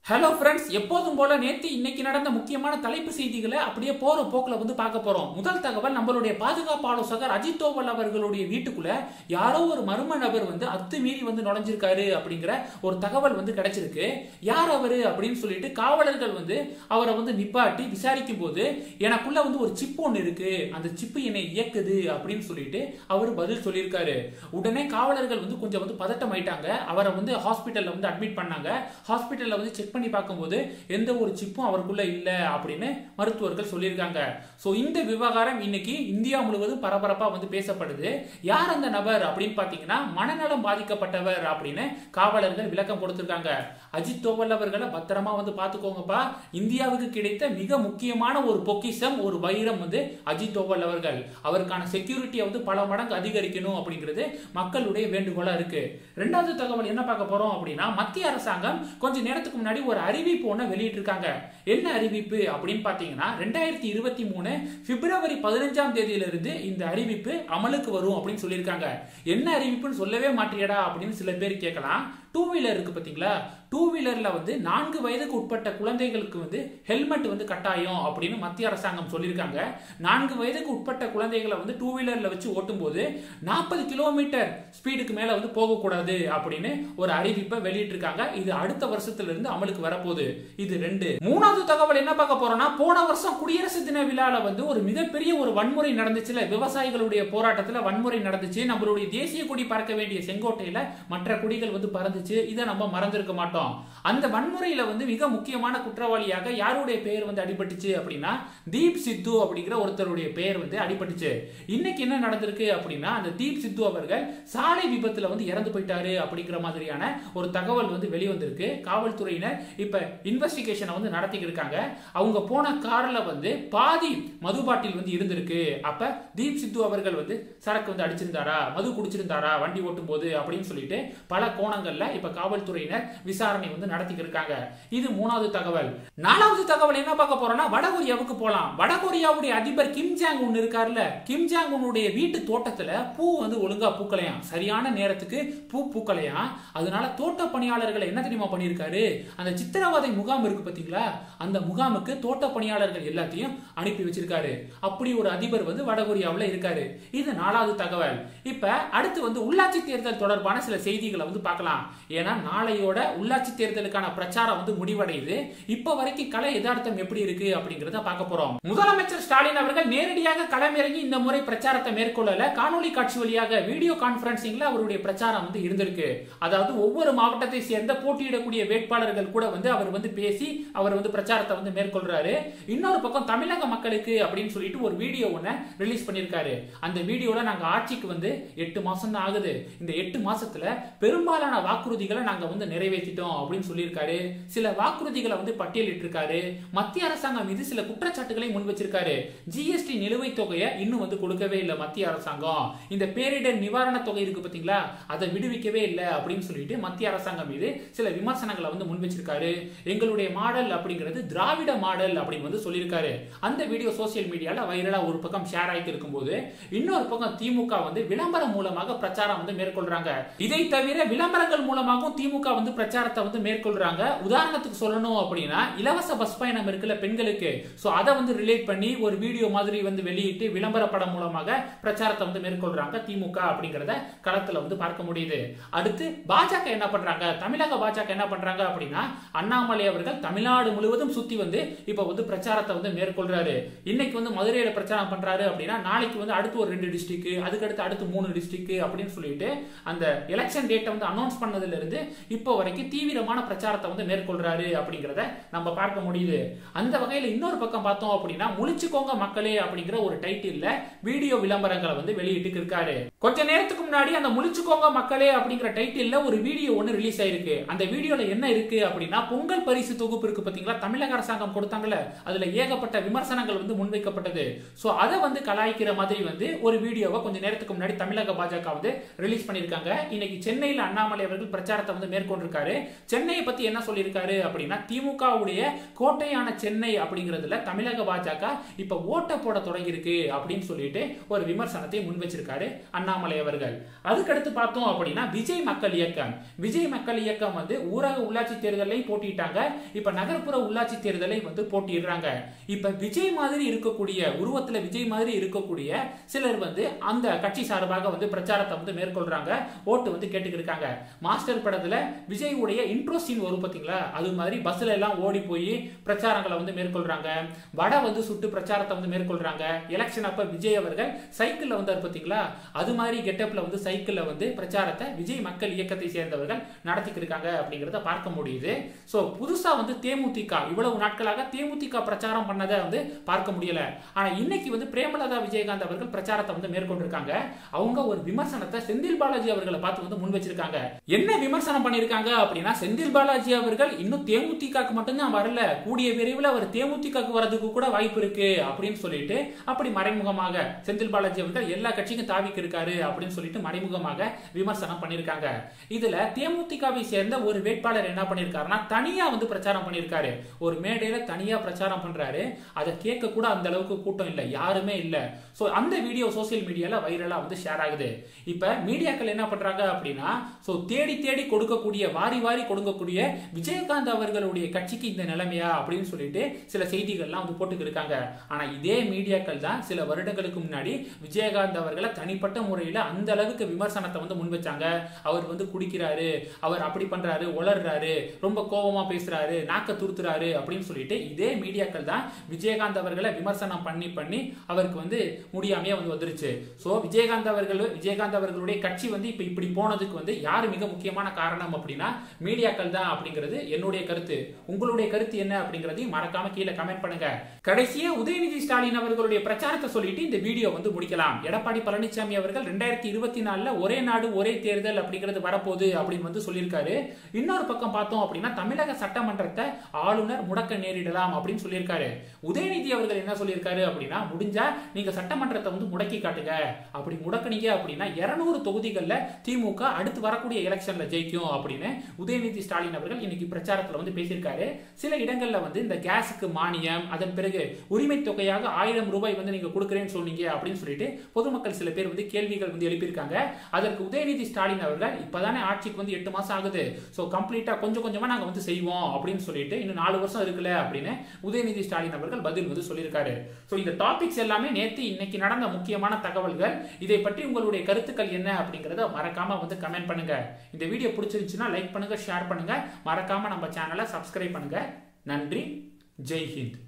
hello friends எப்போதும் போல நேத்து இன்னைக்கு நடந்த முக்கியமான தலைப்பு செய்திகளை அப்படியே போற போக்குல வந்து பார்க்க போறோம் முதல் தகவல் நம்மளுடைய பாதுகாப்பு ஆலோசகர் அஜித் தோவல் அவர்களுடைய வீட்டுக்குள்ள யாரோ ஒரு மர்ம நபர் வந்து அத்துமீறி வந்து நுழைஞ்சிருக்காரு அப்படிங்கிற ஒரு தகவல் வந்து கிடைச்சிருக்கு யார் அவரு அப்படின்னு சொல்லிட்டு காவலர்கள் வந்து அவரை வந்து நிப்பாட்டி விசாரிக்கும் போது எனக்குள்ள வந்து ஒரு சிப் ஒன்று இருக்கு அந்த சிப்பு என்னை இயக்குது அப்படின்னு சொல்லிட்டு அவர் பதில் சொல்லியிருக்காரு உடனே காவலர்கள் வந்து கொஞ்சம் வந்து பதட்டம் ஆயிட்டாங்க அவரை வந்து ஹாஸ்பிட்டல்ல வந்து அட்மிட் பண்ணாங்க ஹாஸ்பிட்டல்ல வந்து செக் பண்ணி பார்க்கும்போது எந்த ஒரு சிப்பும் அவருக்குள்ள இல்ல அப்படின்னு மருத்துவர்கள் சொல்லியிருக்காங்க சோ இந்த விவகாரம் இன்னைக்கு இந்தியா முழுவதும் பரபரப்பா வந்து பேசப்படுது யார் அந்த நபர் அப்படின்னு பாத்தீங்கன்னா மனநலம் பாதிக்கப்பட்டவர் அப்படின்னு காவலர்கள் விளக்கம் கொடுத்திருக்காங்க அஜித் தோவல் அவர்களை பத்திரமா வந்து பாத்துக்கோங்கப்பா இந்தியாவுக்கு கிடைத்த மிக முக்கியமான ஒரு பொக்கிஷம் ஒரு வைரம் வந்து அஜித் தோவல் அவர்கள் அவருக்கான செக்யூரிட்டியை வந்து பல மடங்கு அதிகரிக்கணும் அப்படிங்கிறது மக்களுடைய வேண்டுகோளா இருக்கு ரெண்டாவது தகவல் என்ன பார்க்க போறோம் அப்படின்னா மத்திய அரசாங்கம் கொஞ்ச நேரத்துக்கு முன்னாடி ஒரு அறிவிப்பு ஒன்று வெளியிட்டிருக்காங்க என்ன அறிவிப்பு அப்படின்னு பாத்தீங்கன்னா ரெண்டாயிரத்தி இருபத்தி மூணு பிப்ரவரி பதினஞ்சாம் தேதியிலிருந்து இந்த அறிவிப்பு அமலுக்கு வரும் அப்படின்னு சொல்லியிருக்காங்க என்ன அறிவிப்புன்னு சொல்லவே மாட்டியடா அப்படின்னு சில பேர் கேட்கலாம் டூ வீலர் இருக்கு பாத்தீங்களா டூ வீலர்ல வந்து நான்கு வயதுக்கு உட்பட்ட குழந்தைகளுக்கு வந்து ஹெல்மெட் வந்து கட்டாயம் அப்படின்னு மத்திய அரசாங்கம் சொல்லியிருக்காங்க நான்கு வயதுக்கு உட்பட்ட குழந்தைகளை வந்து டூ வீலர்ல வச்சு ஓட்டும் போது நாற்பது கிலோமீட்டர் ஸ்பீடுக்கு மேல வந்து போகக்கூடாது அப்படின்னு ஒரு அறிவிப்பை வெளியிட்டிருக்காங்க இது அடுத்த வருஷத்துல இருந்து அமலுக்கு வரப்போகுது இது ரெண்டு மூணாவது தகவல் என்ன பார்க்க போறோம்னா போன வருஷம் குடியரசு தின விழால வந்து ஒரு மிகப்பெரிய ஒரு வன்முறை நடந்துச்சுல விவசாயிகளுடைய போராட்டத்துல வன்முறை நடந்துச்சு நம்மளுடைய தேசிய கொடி பறக்க வேண்டிய செங்கோட்டையில மற்ற கொடிகள் வந்து பறந்துச்சு இதை நம்ம மறந்திருக்க மாட்டோம் அந்த வன்முறையில வந்து மிக முக்கியமான குற்றவாளியாக யாருடைய பெயர் வந்து அடிபட்டுச்சு அப்படின்னா தீப் சித்து அப்படிங்கிற ஒருத்தருடைய பெயர் வந்து அடிபட்டுச்சு இன்னைக்கு என்ன நடந்திருக்கு அப்படின்னா அந்த தீப் சித்து அவர்கள் சாலை விபத்துல வந்து இறந்து போயிட்டாரு அப்படிங்கிற மாதிரியான ஒரு தகவல் வந்து வெளிவந்திருக்கு காவல்துறையினர் இப்ப இன்வெஸ்டிகேஷனை வந்து நடத்திக்கிட்டு இருக்காங்க அவங்க போன கார்ல வந்து பாதி மது பாட்டில் வந்து இருந்திருக்கு அப்ப தீப் சித்து அவர்கள் வந்து சரக்கு வந்து அடிச்சிருந்தாரா மது குடிச்சிருந்தாரா வண்டி ஓட்டும் போது அப்படின்னு சொல்லிட்டு பல கோணங்கள்ல இப்ப காவல்துறையினர் விசாரணை வந்து நடத்திக்கிட்டு இருக்காங்க இது மூணாவது தகவல் நாலாவது தகவல் என்ன பார்க்க போறோம்னா வடகொரியாவுக்கு போலாம் வடகொரியாவுடைய அதிபர் கிம் ஜாங் உன் இருக்காருல்ல கிம் ஜாங் உன்னுடைய வீட்டு தோட்டத்துல பூ வந்து ஒழுங்கா பூக்கலையாம் சரியான நேரத்துக்கு பூ பூக்கலையாம் அதனால தோட்ட பணியாளர்களை என்ன தெரியுமா பண்ணியிருக்காரு அந்த சித்திரவதை முகாம் இருக்கு பாத்தீங்களா அந்த முகாமுக்கு தோட்ட பணியாளர்கள் எல்லாத்தையும் அனுப்பி வச்சிருக்காரு அப்படி ஒரு அதிபர் வந்து வடகொரியாவில் இருக்காரு இது நாலாவது தகவல் இப்ப அடுத்து வந்து உள்ளாட்சி தேர்தல் தொடர்பான சில செய்திகளை வந்து பார்க்கலாம் ஏன்னா நாளையோட உள்ளாட்சி தேர்தலுக்கான பிரச்சாரம் வந்து முடிவடையுது இப்ப வரைக்கும் கலை யதார்த்தம் எப்படி இருக்கு அப்படிங்கறத பார்க்க போறோம் முதலமைச்சர் ஸ்டாலின் அவர்கள் நேரடியாக களமிறங்கி இந்த முறை பிரச்சாரத்தை மேற்கொள்ளல காணொலி காட்சி வழியாக வீடியோ கான்பரன்சிங்ல அவருடைய பிரச்சாரம் வந்து இருந்திருக்கு அதாவது ஒவ்வொரு மாவட்டத்தை சேர்ந்த போட்டியிடக்கூடிய வேட்பாளர்கள் கூட வந்து அவர் வந்து பேசி அவர் வந்து பிரச்சாரத்தை வந்து மேற்கொள்றாரு இன்னொரு பக்கம் தமிழக மக்களுக்கு அப்படின்னு சொல்லிட்டு ஒரு வீடியோ ஒண்ணு ரிலீஸ் பண்ணிருக்காரு அந்த வீடியோல நாங்க ஆட்சிக்கு வந்து எட்டு மாசம் தான் ஆகுது இந்த எட்டு மாசத்துல பெரும்பாலான வாக்குறுதிகளை நாங்க வந்து நிறைவேற்றிட்டோம் அப்படின்னு சொல்லியிருக்காரு சில வாக்குறுதிகளை வந்து பட்டியலிட்டிருக்காரு மத்திய அரசாங்கம் மீது சில குற்றச்சாட்டுகளை முன் வச்சிருக்காரு ஜிஎஸ்டி நிலுவைத் தொகையை இன்னும் வந்து கொடுக்கவே இல்லை மத்திய அரசாங்கம் இந்த பேரிடர் நிவாரண தொகை இருக்கு பாத்தீங்களா அதை விடுவிக்கவே இல்லை அப்படின்னு சொல்லிட்டு மத்திய அரசாங்கம் மீது சில விமர்சனங்களை வந்து முன் வச்சிருக்காரு எங்களுடைய மாடல் அப்படிங்கிறது திராவிட மாடல் அப்படின்னு வந்து சொல்லியிருக்காரு அந்த வீடியோ சோசியல் மீடியால வைரலா ஒரு பக்கம் ஷேர் ஆகிட்டு இருக்கும்போது இன்னொரு பக்கம் திமுக வந்து விளம்பரம் மூலமாக பிரச்சாரம் வந்து மேற்கொள்றாங்க இதை தவிர விளம்பரங்கள் மூலமாகவும் திமுக வந்து பிரச்சாரத்தை வந்து மேற்கொள்றாங்க உதாரணத்துக்கு சொல்லணும் அப்படின்னா இலவச பஸ் பயணம் இருக்குல்ல பெண்களுக்கு சோ அதை வந்து ரிலேட் பண்ணி ஒரு வீடியோ மாதிரி வந்து வெளியிட்டு விளம்பர படம் மூலமாக பிரச்சாரத்தை வந்து மேற்கொள்றாங்க திமுக அப்படிங்கறத களத்துல வந்து பார்க்க முடியுது அடுத்து பாஜக என்ன பண்றாங்க தமிழக பாஜக என்ன பண்றாங்க அப்படின்னா அண்ணாமலை அவர்கள் தமிழ்நாடு முழுவதும் சுத்தி வந்து இப்ப வந்து பிரச்சாரத்தை வந்து மேற்கொள்றாரு இன்னைக்கு வந்து மதுரையில பிரச்சாரம் பண்றாரு அப்படின்னா நாளைக்கு வந்து அடுத்து ஒரு ரெண்டு டிஸ்ட்ரிக்ட் அதுக்கடுத்து அடுத்து மூணு டிஸ்ட்ரிக்ட் அப்படின்னு சொல்லிட்டு அந்த எலெக்ஷன் டேட்டை வந்து அனௌன்ஸ் பண்ணதுல இருந்து இப்போ வரைக்கும் தீவிரமான பிரச்சாரத்தை வந்து மேற்கொள்றாரு அப்படிங்கிறத நம்ம பார்க்க முடியுது அந்த வகையில இன்னொரு பக்கம் பார்த்தோம் அப்படின்னா முழிச்சுக்கோங்க மக்களே அப்படிங்கிற ஒரு டைட்டில்ல வீடியோ விளம்பரங்களை வந்து வெளியிட்டு இருக்காரு கொஞ்ச நேரத்துக்கு முன்னாடி அந்த முழிச்சுக்கோங்க மக்களே அப்படிங்கிற டைட்டில்ல ஒரு வீடியோ ஒன்று ரிலீஸ் ஆயிருக்கு அந்த வீடியோல என்ன இருக்கு அப்படின்னா பொங்கல் பரிசு தொகுப்பு இருக்கு பாத்தீங்களா தமிழக அரசாங்கம் கொடுத்தாங்கல்ல அதுல ஏகப்பட்ட விமர்சனங்கள் வந்து முன்வைக்கப்பட்டது சோ அதை வந்து கலாய்க்கிற மாதிரி வந்து ஒரு வீடியோவை கொஞ்ச நேரத்துக்கு முன்னாடி தமிழக பாஜக வந்து ரிலீஸ் பண்ணிருக்காங்க இன்னைக்கு சென்னையில் அண்ணாமலை அவர்கள் பிரச்சாரத்தை வந்து மேற்கொண்டிருக்காரு சென்னையை பத்தி என்ன சொல்லியிருக்காரு அப்படின்னா திமுகவுடைய கோட்டையான சென்னை அப்படிங்கிறதுல தமிழக பாஜக இப்ப ஓட்ட போட தொடங்கியிருக்கு அப்படின்னு சொல்லிட்டு ஒரு விமர்சனத்தை முன் வச்சிருக்காரு அண்ணாமலை அவர்கள் அதுக்கடுத்து பார்த்தோம் அப்படின்னா விஜய் மக்கள் இயக்கம் விஜய் மக்கள் இயக்கம் வந்து ஊரக உள்ளாட்சி தேர்தலையும் போட்டிட்டாங்க இப்ப நகர்ப்புற உள்ளாட்சி தேர்தலை வந்து போட்டிடுறாங்க இப்ப விஜய் மாதிரி இருக்கக்கூடிய உருவத்துல விஜய் மாதிரி இருக்கக்கூடிய சிலர் வந்து அந்த கட்சி சார்பாக வந்து பிரச்சாரத்தை வந்து மேற்கொள்றாங்க ஓட்டு வந்து கேட்டுக்கிட்டு இருக்காங்க மாஸ்டர் படத்துல விஜய் உடைய இன்ட்ரோ சீன் வரும் பாத்தீங்களா அது மாதிரி பஸ்ல எல்லாம் ஓடி போய் பிரச்சாரங்களை வந்து மேற்கொள்றாங்க வடை வந்து சுட்டு பிரச்சாரத்தை வந்து மேற்கொள்றாங்க எலெக்ஷன் அப்ப விஜய் அவர்கள் சைக்கிள்ல வந்தார் பாத்தீங்களா அது மாதிரி கெட்டப்ல வந்து சைக்கிள்ல வந்து பிரச்சாரத்தை விஜய் மக்கள் இயக்கத்தை சேர்ந்தவர்கள் நடத்திக்கிட்டு இருக்காங்க அப்படிங்கறத பார்க்க முடியுது சோ புதுசா வந்து தேமுதிக இவ்வளவு நாட்களாக தேமுதிக பிரச்சாரம் பண்ணதை வந்து பார்க்க முடியல ஆனா இன்னைக்கு வந்து பிரேமலதா விஜயகாந்த் அவர்கள் பிரச்சாரத்தை வந்து மேற்கொண்டிருக்காங்க அவங்க ஒரு விமர்சனத்தை செந்தில் பாலாஜி அவர்களை பார்த்து வந்து முன் வச்சிருக்காங்க என்ன விமர்சனம் பண்ணிருக்காங்க அப்படின்னா செந்தில் பாலாஜி அவர்கள் இன்னும் தேமுதிகக்கு மட்டும்தான் வரல கூடிய விரைவில் அவர் தேமுதிகக்கு வரதுக்கு கூட வாய்ப்பு இருக்கு அப்படின்னு சொல்லிட்டு அப்படி மறைமுகமாக செந்தில் பாலாஜி அவர்கள் எல்லா கட்சிக்கும் தாவிக்கு இருக்காரு அப்படின்னு சொல்லிட்டு மறைமுகமாக விமர்சனம் பண்ணிருக்காங்க இதுல தேமுதிகவை சேர்ந்த ஒரு வேட்பாளர் என்ன பண்ணிருக்காருன்னா தனியா வந்து பிரச்சாரம் பண்ணிருக்காரு ஒரு மேடையில தனியா பிரச்சாரம் பண்றாரு அதை கேட்க கூட அந்த அளவுக்கு கூட்டம் இல்லை யாருமே இல்லை ஸோ அந்த வீடியோ சோசியல் மீடியால வைரலா வந்து ஷேர் ஆகுது இப்ப மீடியாக்கள் என்ன பண்றாங்க அப்படின்னா ஸோ தேடி தேடி கொடுக்கக்கூடிய வாரி வாரி கொடுக்கக்கூடிய விஜயகாந்த் அவர்களுடைய கட்சிக்கு இந்த நிலைமையா அப்படின்னு சொல்லிட்டு சில செய்திகள்லாம் வந்து போட்டுக்கிட்டு இருக்காங்க ஆனா இதே மீடியாக்கள் தான் சில வருடங்களுக்கு முன்னாடி விஜயகாந்த் அவர்களை தனிப்பட்ட முறையில் அந்த அளவுக்கு விமர்சனத்தை வந்து முன் வச்சாங்க அவர் வந்து குடிக்கிறாரு அவர் அப்படி பண்றாரு உளர்றாரு ரொம்ப கோபமா பேசுறாரு நாக்க துருத்துறாரு அப்படின்னு சொல்லிட்டு இதே மீடியாக்கள் தான் விஜயகாந்த் அவர்களை விமர்சனம் பண்ணி பண்ணி அவருக்கு வந்து முடியாமையே வந்து வந்துருச்சு ஸோ விஜயகாந்த் அவர்கள் விஜயகாந்த் அவர்களுடைய கட்சி வந்து இப்போ இப்படி போனதுக்கு வந்து யார் மிக முக்கியமான காரணம் அப்படின்னா மீடியாக்கள் தான் அப்படிங்கிறது என்னுடைய கருத்து உங்களுடைய கருத்து என்ன அப்படிங்கிறதையும் மறக்காம கீழே கமெண்ட் பண்ணுங்க கடைசியா உதயநிதி ஸ்டாலின் அவர்களுடைய பிரச்சாரத்தை சொல்லிட்டு இந்த வீடியோ வந்து முடிக்கலாம் எடப்பாடி பழனிசாமி அவர்கள் ரெண்டாயிரத்தி இருபத்தி நாலுல ஒரே நாடு ஒரே தேர்தல் அப்படிங்கிறது வரப்போகுது அப்படின்னு வந்து சொல்லியிருக்காரு இன்னொரு பக்கம் பார்த்தோம் அப்படின்னா தமிழக சட்டமன்றத்தை ஆளுநர் முடக்க நேரிடலாம் அப்படின்னு சொல்லியிருக்காரு உதயநிதி அவர்கள் என்ன சொல்லியிருக்காரு அப்படின்னா முடிஞ்சா நீங்க சட்டமன்றத்தை வந்து முடக்கி காட்டுங்க அப்படி முடக்குனீங்க அப்படின்னா இருநூறு தொகுதிகளில் திமுக அடுத்து வரக்கூடிய எலெக்ஷன்ல ஜெயிக்கும் அப்படின்னு உதயநிதி ஸ்டாலின் அவர்கள் இன்னைக்கு பிரச்சாரத்துல வந்து பேசியிருக்காரு சில இடங்கள்ல வந்து இந்த கேஸுக்கு மானியம் அதன் பிறகு உரிமை தொகையாக ஆயிரம் ரூபாய் வந்து நீங்க கொடுக்குறேன்னு சொன்னீங்க அப்படின்னு சொல்லிட்டு பொதுமக்கள் சில பேர் வந்து கேள்விகள் வந்து எழுப்பியிருக்காங்க அதற்கு உதயநிதி ஸ்டாலின் அவர்கள் இப்பதானே ஆட்சிக்கு வந்து எட்டு மாசம் ஆகுது ஸோ கம்ப்ளீட்டா கொஞ்சம் கொஞ்சமா நாங்க வந்து செய்வோம் அப்படின்னு சொல்லிட்டு இன்னும் நாலு வருஷம் இருக்குல்ல அப்படின்னு உதயநிதி ஸ்டாலின் அவர்கள் பதில் வந்து சொல்லியிருக்காரு ஸோ இந்த டாபிக்ஸ் எல்லாமே நேற்று இன்னைக்கு நடந்த முக்கியமான தகவல்கள் இதை பற்றி உங்களுடைய கருத்துக்கள் என்ன அப்படிங்கறத மறக்காம வந்து கமெண்ட் பண்ணுங்க இந்த வீடியோ பிடிச்சிருந்துச்சுன்னா லைக் பண்ணுங்க ஷேர் பண்ணுங்க மறக்காம நம்ம சேனலை சப்ஸ்கிரைப் பண்ணுங்க நன்றி ஜெய் ஹிந்த்